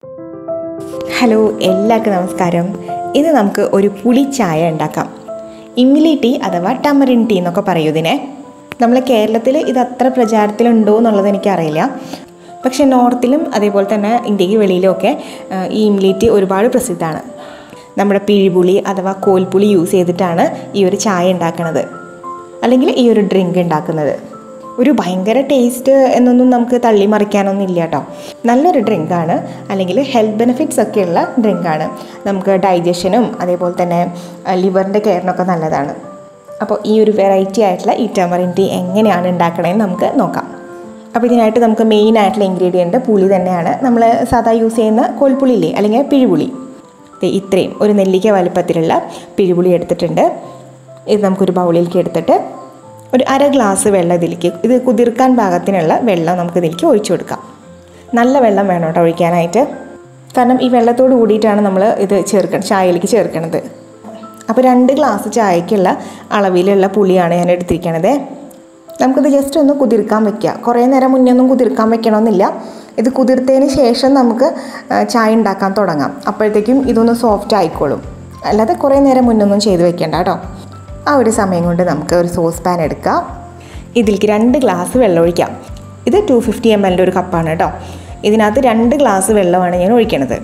hello എല്ലാവർക്കും നമസ്കാരം ഇന്ന് നമുക്ക് ഒരു പുളി ചായ ഉണ്ടാക്കാം ഇമ്മിലി ടീ അഥവാ ടമറിൻ ടീ എന്നൊക്കെ പറയും ഇതിനെ നമ്മൾ കേരളത്തിൽ ഇത് അത്ര പ്രചാരത്തിലുണ്ടോ എന്നുള്ളത് എനിക്കറിയില്ല പക്ഷേ നോർത്തിലും അതേപോലെ തന്നെ ഇന്ത്യക്ക് വെളിയിലും ഒക്കെ ആ, ഈ ഇമ്മിലി ടീ ഒരുപാട് പ്രസിദ്ധമാണ് നമ്മുടെ പിഴിപുളി അഥവാ കോൽപ്പുളി യൂസ് ചെയ്തിട്ടാണ് ഈ ഒരു ചായ ഉണ്ടാക്കുന്നത് അല്ലെങ്കിൽ ഈ ഒരു ഡ്രിങ്ക് ഉണ്ടാക്കുന്നത് ഒരു ഭയങ്കര ടേസ്റ്റ് എന്നൊന്നും നമുക്ക് തള്ളി മറിക്കാനൊന്നും ഇല്ല കേട്ടോ നല്ലൊരു ഡ്രിങ്കാണ് അല്ലെങ്കിൽ ഹെൽത്ത് ബെനിഫിറ്റ്സ് ഒക്കെയുള്ള ഡ്രിങ്കാണ് നമുക്ക് ഡൈജഷനും അതേപോലെ തന്നെ ലിവറിൻ്റെ കെയറിനൊക്കെ നല്ലതാണ് അപ്പോൾ ഈ ഒരു വെറൈറ്റി ആയിട്ടുള്ള ഈ ടമറിൻ ടീ എങ്ങനെയാണ് ഉണ്ടാക്കണതെന്ന് നമുക്ക് നോക്കാം അപ്പോൾ ഇതിനായിട്ട് നമുക്ക് മെയിൻ ആയിട്ടുള്ള ഇൻഗ്രീഡിയൻറ്റ് പുളി തന്നെയാണ് നമ്മൾ സാധാ യൂസ് ചെയ്യുന്ന കോൽപ്പുളിയില്ലേ അല്ലെങ്കിൽ പിഴിപുളി ദേ ഇത്രയും ഒരു നെല്ലിക്ക വലുപ്പത്തിലുള്ള പിഴിപുളി എടുത്തിട്ടുണ്ട് ഇത് നമുക്കൊരു ബൗളിലേക്ക് എടുത്തിട്ട് ഒരു അര ഗ്ലാസ് വെള്ളം ഇതിലേക്ക് ഇത് കുതിർക്കാൻ പാകത്തിനുള്ള വെള്ളം നമുക്ക് ഇതിലേക്ക് ഒഴിച്ചു കൊടുക്കാം നല്ല വെള്ളം വേണം കേട്ടോ ഒഴിക്കാനായിട്ട് കാരണം ഈ വെള്ളത്തോട് കൂടിയിട്ടാണ് നമ്മൾ ഇത് ചേർക്കണം ചായയിലേക്ക് ചേർക്കണത് അപ്പോൾ രണ്ട് ഗ്ലാസ് ചായക്കുള്ള അളവിലുള്ള പുളിയാണ് ഞാൻ എടുത്തിരിക്കണത് നമുക്കിത് ജസ്റ്റ് ഒന്ന് കുതിർക്കാൻ വെക്കുക കുറേ നേരം മുന്നേ ഒന്നും കുതിർക്കാൻ വെക്കണമെന്നില്ല ഇത് കുതിർത്തതിന് ശേഷം നമുക്ക് ആ, ചായ ഉണ്ടാക്കാൻ തുടങ്ങാം അപ്പോഴത്തേക്കും ഇതൊന്ന് സോഫ്റ്റ് ആയിക്കോളും അല്ലാതെ കുറേ നേരം മുന്നൊന്നും ചെയ്ത് വെക്കേണ്ട കേട്ടോ ആ ഒരു സമയം കൊണ്ട് നമുക്ക് ഒരു സോസ് പാൻ എടുക്കാം ഇതിലേക്ക് രണ്ട് ഗ്ലാസ് വെള്ളം ഒഴിക്കാം ഇത് ടു ഫിഫ്റ്റി എം എല്ലിൻ്റെ ഒരു കപ്പാണ് കേട്ടോ ഇതിനകത്ത് രണ്ട് ഗ്ലാസ് വെള്ളമാണ് ഞാൻ ഒഴിക്കണത്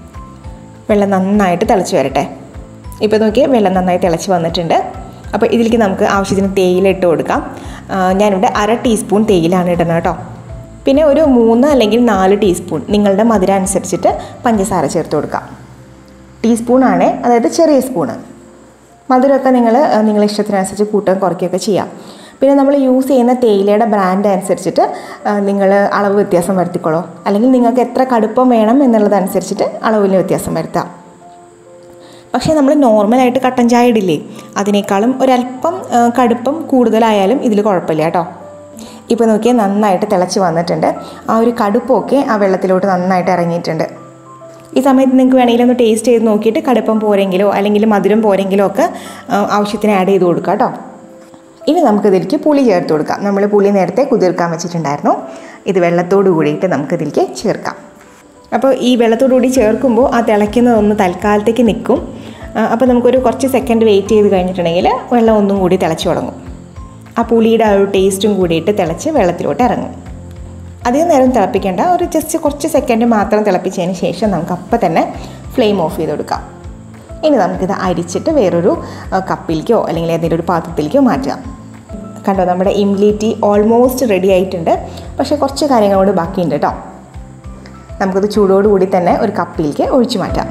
വെള്ളം നന്നായിട്ട് തിളച്ച് വരട്ടെ ഇപ്പോൾ നോക്കിയാൽ വെള്ളം നന്നായി തിളച്ച് വന്നിട്ടുണ്ട് അപ്പോൾ ഇതിലേക്ക് നമുക്ക് ആവശ്യത്തിന് തേയില ഇട്ട് കൊടുക്കാം ആ, ഞാനിവിടെ അര ടീസ്പൂൺ തേയിലാണ് ഇടുന്നത് കേട്ടോ പിന്നെ ഒരു മൂന്ന് അല്ലെങ്കിൽ നാല് ടീസ്പൂൺ നിങ്ങളുടെ മധുരം അനുസരിച്ചിട്ട് പഞ്ചസാര ചേർത്ത് കൊടുക്കാം ടീസ്പൂണാണ് അതായത് ചെറിയ സ്പൂണ് മധുരമൊക്കെ നിങ്ങൾ നിങ്ങളുടെ ഇഷ്ടത്തിനനുസരിച്ച് കൂട്ടുകയും കുറയ്ക്കുകയൊക്കെ ചെയ്യാം പിന്നെ നമ്മൾ യൂസ് ചെയ്യുന്ന തേയിലയുടെ ബ്രാൻഡ് അനുസരിച്ചിട്ട് നിങ്ങൾ അളവ് വ്യത്യാസം വരുത്തിക്കോളൂ അല്ലെങ്കിൽ നിങ്ങൾക്ക് എത്ര കടുപ്പം വേണം എന്നുള്ളതനുസരിച്ചിട്ട് അളവിൽ വ്യത്യാസം വരുത്താം പക്ഷേ നമ്മൾ നോർമലായിട്ട് കട്ടൻ ചായ ഇടില്ലേ അതിനേക്കാളും ഒരല്പം ആ, കടുപ്പം കൂടുതലായാലും ഇതിൽ കുഴപ്പമില്ല കേട്ടോ ഇപ്പോൾ നോക്കിയാൽ നന്നായിട്ട് തിളച്ച് വന്നിട്ടുണ്ട് ആ ഒരു കടുപ്പമൊക്കെ ആ വെള്ളത്തിലോട്ട് നന്നായിട്ട് ഇറങ്ങിയിട്ടുണ്ട് ഈ സമയത്ത് നിങ്ങൾക്ക് വേണമെങ്കിൽ ഒന്ന് ടേസ്റ്റ് ചെയ്ത് നോക്കിയിട്ട് കടുപ്പം പോരെങ്കിലോ അല്ലെങ്കിൽ മധുരം പോരെങ്കിലോ ഒക്കെ ആ, ആവശ്യത്തിന് ആഡ് ചെയ്ത് കൊടുക്കുക കേട്ടോ ഇനി നമുക്കിതിലേക്ക് പുളി ചേർത്ത് കൊടുക്കാം നമ്മൾ പുളി നേരത്തെ കുതിർക്കാൻ വെച്ചിട്ടുണ്ടായിരുന്നു ഇത് വെള്ളത്തോട് കൂടിയിട്ട് നമുക്കിതിലേക്ക് ചേർക്കാം അപ്പോൾ ഈ വെള്ളത്തോടു കൂടി ചേർക്കുമ്പോൾ ആ തിളയ്ക്കുന്നതൊന്ന് തൽക്കാലത്തേക്ക് നിൽക്കും ആ, അപ്പോൾ നമുക്കൊരു കുറച്ച് സെക്കൻഡ് വെയിറ്റ് ചെയ്ത് കഴിഞ്ഞിട്ടുണ്ടെങ്കിൽ വെള്ളം ഒന്നും കൂടി തിളച്ച് തുടങ്ങും ആ പുളിയുടെ ആ ഒരു ടേസ്റ്റും കൂടിയിട്ട് തിളച്ച് വെള്ളത്തിലോട്ട് ഇറങ്ങും അധികം നേരം തിളപ്പിക്കേണ്ട ഒരു ജസ്റ്റ് കുറച്ച് സെക്കൻഡ് മാത്രം തിളപ്പിച്ചതിന് ശേഷം നമുക്ക് അപ്പം തന്നെ ഫ്ലെയിം ഓഫ് ചെയ്ത് കൊടുക്കാം ഇനി നമുക്കിത് അരിച്ചിട്ട് വേറൊരു ആ, കപ്പിലേക്കോ അല്ലെങ്കിൽ ഏതെങ്കിലും ഒരു പാത്രത്തിലേക്കോ മാറ്റാം കണ്ടോ നമ്മുടെ ഇംലി ടീ ഓൾമോസ്റ്റ് റെഡി ആയിട്ടുണ്ട് പക്ഷേ കുറച്ച് കാര്യങ്ങൾ കൂടി ബാക്കിയുണ്ട് കേട്ടോ നമുക്കത് ചൂടോടുകൂടി തന്നെ ഒരു കപ്പിലേക്ക് ഒഴിച്ചു മാറ്റാം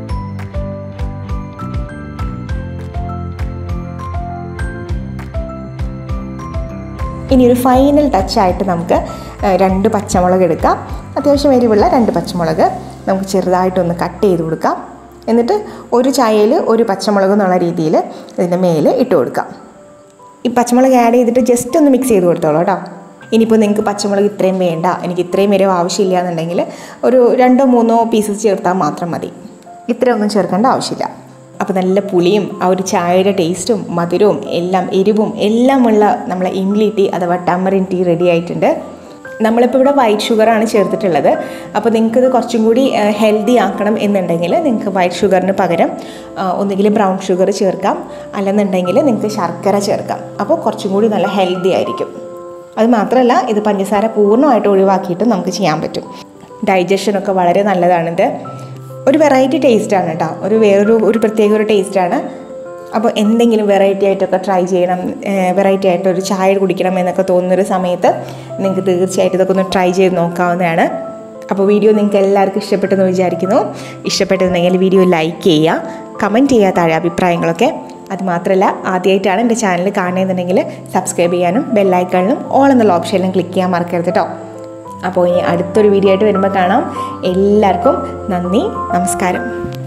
ഇനി ഒരു ഫൈനൽ ടച്ചായിട്ട് നമുക്ക് ആ, രണ്ട് പച്ചമുളക് എടുക്കാം അത്യാവശ്യം എരിവുള്ള രണ്ട് പച്ചമുളക് നമുക്ക് ചെറുതായിട്ടൊന്ന് കട്ട് ചെയ്ത് കൊടുക്കാം എന്നിട്ട് ഒരു ചായയിൽ ഒരു പച്ചമുളക് എന്നുള്ള രീതിയിൽ ഇതിൻ്റെ മേലെ ഇട്ട് കൊടുക്കാം ഈ പച്ചമുളക് ആഡ് ചെയ്തിട്ട് ജസ്റ്റ് ഒന്ന് മിക്സ് ചെയ്ത് കൊടുത്തോളൂ കേട്ടോ ഇനിയിപ്പോൾ നിങ്ങൾക്ക് പച്ചമുളക് ഇത്രയും വേണ്ട എനിക്ക് ഇത്രയും എരിവ് ആവശ്യമില്ല എന്നുണ്ടെങ്കിൽ ഒരു രണ്ടോ മൂന്നോ പീസസ് ചേർത്താൽ മാത്രം മതി ഇത്രയൊന്നും ചേർക്കേണ്ട ആവശ്യമില്ല അപ്പോൾ നല്ല പുളിയും ആ ഒരു ചായയുടെ ടേസ്റ്റും മധുരവും എല്ലാം എരിവും എല്ലാമുള്ള നമ്മളെ ഇംഗ്ലി ടീ അഥവാ ടമറിൻ ടീ റെഡി ആയിട്ടുണ്ട് നമ്മളിപ്പോൾ ഇവിടെ വൈറ്റ് ഷുഗറാണ് ചേർത്തിട്ടുള്ളത് അപ്പോൾ നിങ്ങൾക്കിത് കുറച്ചും കൂടി ഹെൽത്തി ആക്കണം എന്നുണ്ടെങ്കിൽ നിങ്ങൾക്ക് വൈറ്റ് ഷുഗറിന് പകരം ആ, ഒന്നുകിൽ ബ്രൗൺ ഷുഗർ ചേർക്കാം അല്ലെന്നുണ്ടെങ്കിൽ നിങ്ങൾക്ക് ശർക്കര ചേർക്കാം അപ്പോൾ കുറച്ചും കൂടി നല്ല ഹെൽത്തി ആയിരിക്കും അത് മാത്രമല്ല ഇത് പഞ്ചസാര പൂർണ്ണമായിട്ട് ഒഴിവാക്കിയിട്ട് നമുക്ക് ചെയ്യാൻ പറ്റും ഡൈജഷനൊക്കെ വളരെ നല്ലതാണിത് ഒരു വെറൈറ്റി ടേസ്റ്റാണ് കേട്ടോ ഒരു വേറൊരു ഒരു പ്രത്യേക ഒരു ടേസ്റ്റാണ് അപ്പോൾ എന്തെങ്കിലും വെറൈറ്റി ആയിട്ടൊക്കെ ട്രൈ ചെയ്യണം വെറൈറ്റി ആയിട്ട് ഒരു ചായ കുടിക്കണം എന്നൊക്കെ തോന്നുന്നൊരു സമയത്ത് നിങ്ങൾക്ക് തീർച്ചയായിട്ടും ഇതൊക്കെ ഒന്ന് ട്രൈ ചെയ്ത് നോക്കാവുന്നതാണ് അപ്പോൾ വീഡിയോ നിങ്ങൾക്ക് എല്ലാവർക്കും ഇഷ്ടപ്പെട്ടെന്ന് വിചാരിക്കുന്നു ഇഷ്ടപ്പെട്ടെന്നുണ്ടെങ്കിൽ വീഡിയോ ലൈക്ക് ചെയ്യുക കമൻറ്റ് ചെയ്യുക താഴെ അഭിപ്രായങ്ങളൊക്കെ അത് മാത്രമല്ല ആദ്യമായിട്ടാണ് എൻ്റെ ചാനൽ കാണുന്നതെന്നുണ്ടെങ്കിൽ സബ്സ്ക്രൈബ് ചെയ്യാനും ബെല്ലൈക്കണിലും ഓൾ എന്നുള്ള ഓപ്ഷനിലും ക്ലിക്ക് ചെയ്യാൻ മറക്കരുത് കേട്ടോ അപ്പോൾ ഇനി അടുത്തൊരു വീഡിയോ ആയിട്ട് വരുമ്പോൾ കാണാം എല്ലാവർക്കും നന്ദി നമസ്കാരം